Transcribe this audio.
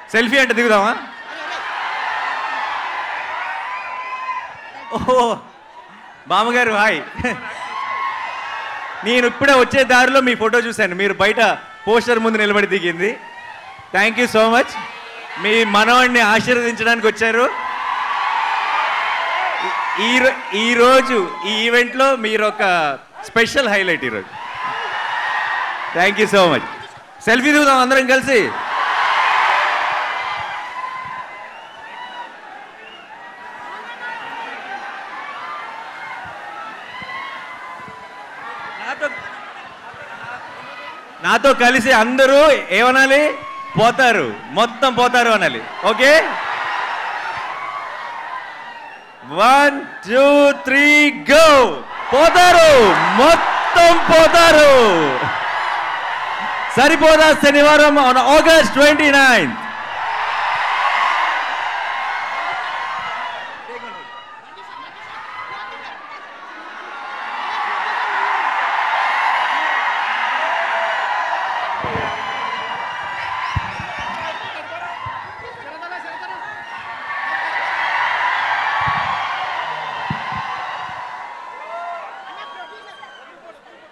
selfie అంటే దిగుదామా ఓహో బామ్మగారు హాయ్ నేను ఇప్పుడే వచ్చే దారిలో మీ ఫోటో చూశాను మీరు బయట పోస్టర్ ముందు నిలబడి దిగింది థ్యాంక్ యూ సో మచ్ మీ మనవాడిని ఆశీర్వదించడానికి వచ్చారు ఈ- ఈ రో- ఈ రోజు ఈ ఈవెంట్లో మీరు ఒక స్పెషల్ హైలైట్ ఈరోజు thank you so much selfie దిగుదాం అందరం కలిసి నాతో నాతో కలిసి అందరూ ఏమనాలి పోతారు మొత్తం పోతారు అనాలి okay one two three go పోతారు మొత్తం పోతారు సరిపోదా శనివారం ఆగస్ట్ ట్వంటీ నైన్త్